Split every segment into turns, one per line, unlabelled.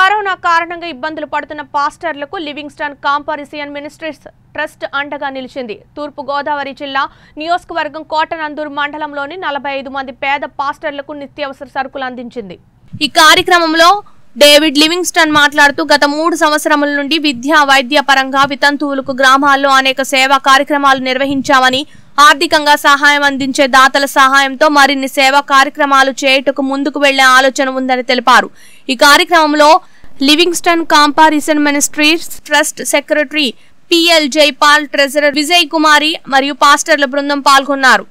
corona కారణంగా ఇబ్బందులు పడుతున్న పాస్టర్లకు లివింగ్స్టన్ కాంపారిసియన్ మినిస్ట్రీస్ ట్రస్ట్ అండగా నిలిచింది తూర్పు గోదావరి జిల్లా నియోజకవర్గం కోటనందూరు మండలంలోని నలభై ఐదు మంది పేద పాస్టర్లకు నిత్యావసర సరుకులు అందించింది ఈ కార్యక్రమంలో డేవిడ్ లివింగ్స్టన్ మాట్లాడుతూ గత మూడు సంవత్సరముల నుండి విద్యా వైద్య పరంగా వితంతువులకు గ్రామాల్లో అనేక సేవా కార్యక్రమాలు నిర్వహించామని ఆర్థికంగా సహాయం అందించే దాతల సహాయంతో మరిన్ని సేవా కార్యక్రమాలు చేయుటకు ముందుకు వెళ్లే ఆలోచన ఉందని తెలిపారు ఈ కార్యక్రమంలో Livingston comparison ministries trust secretary PL Jaipal treasurer Vijay Kumari మరియు పాస్టర్ల బృందం పాల్గొన్నారు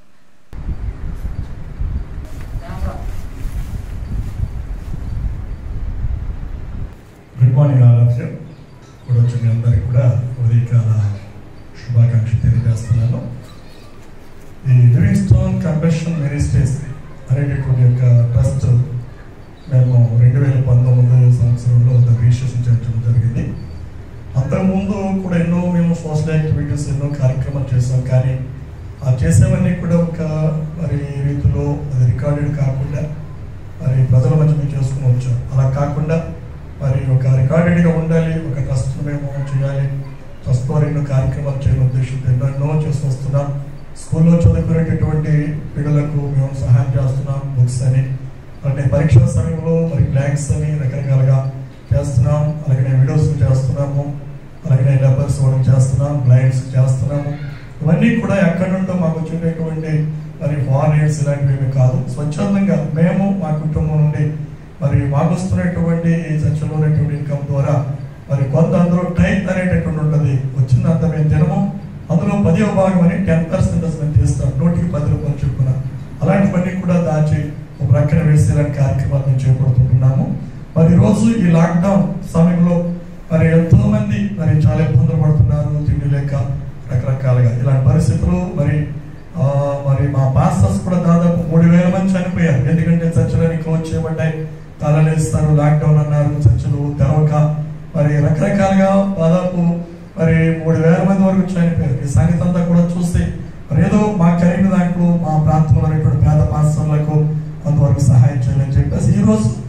good morning all of you ఇప్పుడు వచ్చిన మీ అందరికీ కూడా ఉదయకాల శుభాకాంక్షలు తెలియజేస్తున్నాను ఈ లివింగ్ స్టోన్ కంపెషన్ మినిస్ట్రీస్ అనేటటువంటి యొక్క ట్రస్ట్ మేము రెండు వేల పంతొమ్మిది సంవత్సరంలో దాన్ని రిజిస్ట్రేషన్ చేయడం జరిగింది అంతకుముందు కూడా ఎన్నో మేము సోషల్ యాక్టివిటీస్ ఎన్నో కార్యక్రమాలు చేసాం కానీ ఆ చేసేవన్నీ కూడా ఒక మరి రీతిలో అది రికార్డెడ్ కాకుండా మరి ప్రజల మధ్య మేము చేసుకుని వచ్చాం అలా కాకుండా మరి ఒక రికార్డెడ్గా ఉండాలి ఒక ట్రస్ట్ మేము చేయాలి ట్రస్ట్ ద్వారా ఎన్నో కార్యక్రమాలు చేయడం ఉద్దేశంతో ఎన్నో ఎన్నో చేసి వస్తున్నాం స్కూల్లో చదువుకునేటటువంటి పిల్లలకు మేము సహాయం చేస్తున్నాం బుక్స్ అని అంటే పరీక్షల సమయంలో మరి బ్లాంక్స్ అని రకరకాలుగా చేస్తున్నాం అలాగే వీడియోస్ చేస్తున్నాము అలాగే లేబర్స్ వాళ్ళకి చేస్తున్నాం బ్లైండ్స్ చేస్తున్నాము ఇవన్నీ కూడా ఎక్కడి నుండో మాకు వచ్చేటటువంటి మరి ఫారినర్స్ ఇలాంటివి ఏమీ కాదు స్వచ్ఛందంగా మేము మా కుటుంబం నుండి మరి మాకు వస్తున్నటువంటి ఈ చర్చలో ఉన్నటువంటి ఇన్కమ్ ద్వారా మరి కొంత అందులో టైప్ అనేటటువంటి ఉంటుంది వచ్చినంత మేము తినము అందులో పదివ భాగం అని టెన్ పర్సెంట్ మేము తీస్తాం నూటికి పది రూపాయలు చెప్పున అలాంటివన్నీ కూడా దాచి ఒక ప్రక్కన వేసి ఇలాంటి కార్యక్రమాలు మేము చేపడుతుంటున్నాము మరి ఈ రోజు ఈ లాక్డౌన్ సమయంలో మరి ఎంతో మంది మరి చాలా ఇబ్బందులు పడుతున్నారు తిండి లేక రకరకాలుగా ఇలాంటి పరిస్థితులు మరి ఆ, మరి మా పాస్టర్స్ కూడా దాదాపు మూడు వేల మంది చనిపోయారు ఎందుకంటే చర్చలని క్లోజ్ చేయబడ్డాయి తాళలేస్తారు లాక్డౌన్ అన్నారు చర్చలు తెరవక మరి రకరకాలుగా దాదాపు మరి మూడు వేల మంది వరకు చనిపోయారు ఈ సంగతి అంతా కూడా చూస్తే మరి ఏదో మా కలిగిన దాంట్లో మా ప్రాంతంలో ఉన్నటువంటి పేద పాస్టర్లకు కొంతవరకు సహాయం చేయాలని చెప్పేసి ఈ రోజు